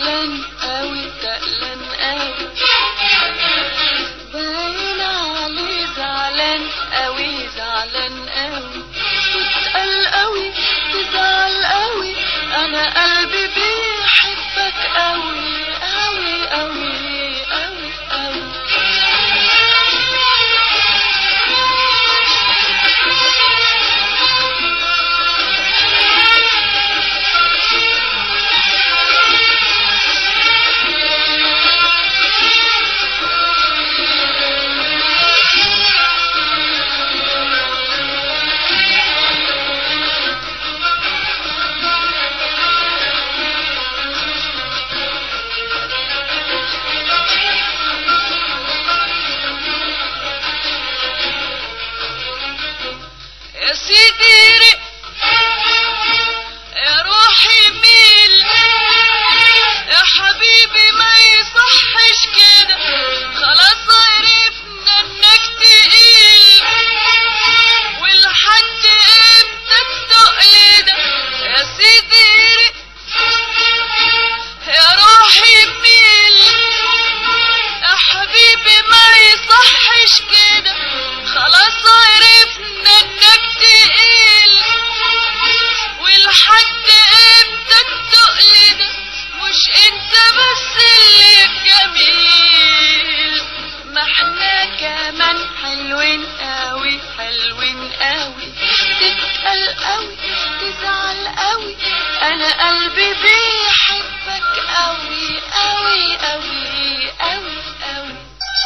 تقلان قوي تقلان قوي باين عليه زعلان قوي زعلان قوي تتقل قوي تزعل قوي انا قلبي بيحبك قوي قوي قوي قوي قوي يا سيدي رق يا روحي ميل يا حبيبي ما يصحش كده خلاص عرفنا انك تقيل ولحد امتى تسوق ده يا سيدي رق يا روحي ميل يا حبيبي ما يصحش كده خلاص عرفنا انك تقيل والحد امتى التقل ده مش انت بس اللي جميل ما احنا كمان حلوين قوي حلوين قوي تتقل قوي تزعل قوي انا قلبي بيحبك قوي قوي قوي قوي قوي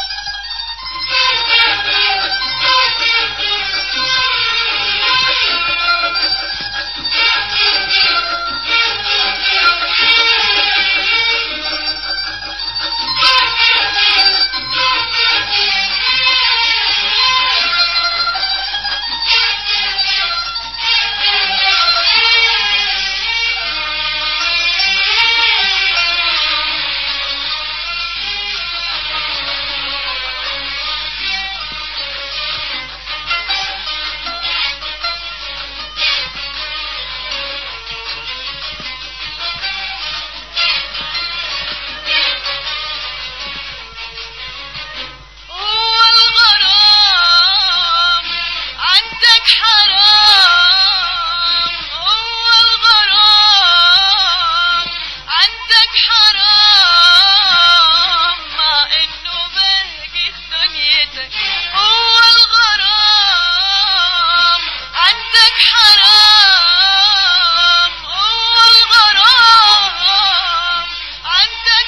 هو الغرام عندك حرام هو الغرام عندك حرام مع انه بهجت دنيتك هو الغرام عندك حرام هو الغرام عندك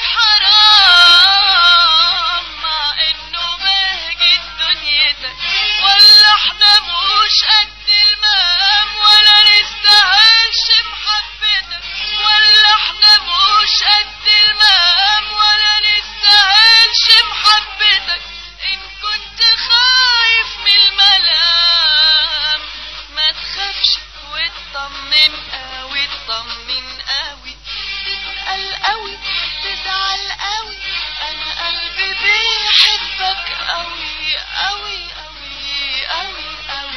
حرام مع انه بهجت دنيتك ولا احنا مش قد المقام ولا نستاهلش محبتك ولا احنا مش قد المقام ولا نستاهلش محبتك ان كنت خايف من الملام ما تخافش واطمن قوي اطمن قوي تسأل قوي تزعل قوي انا قلبي بيحبك قوي قوي قوي قوي قوي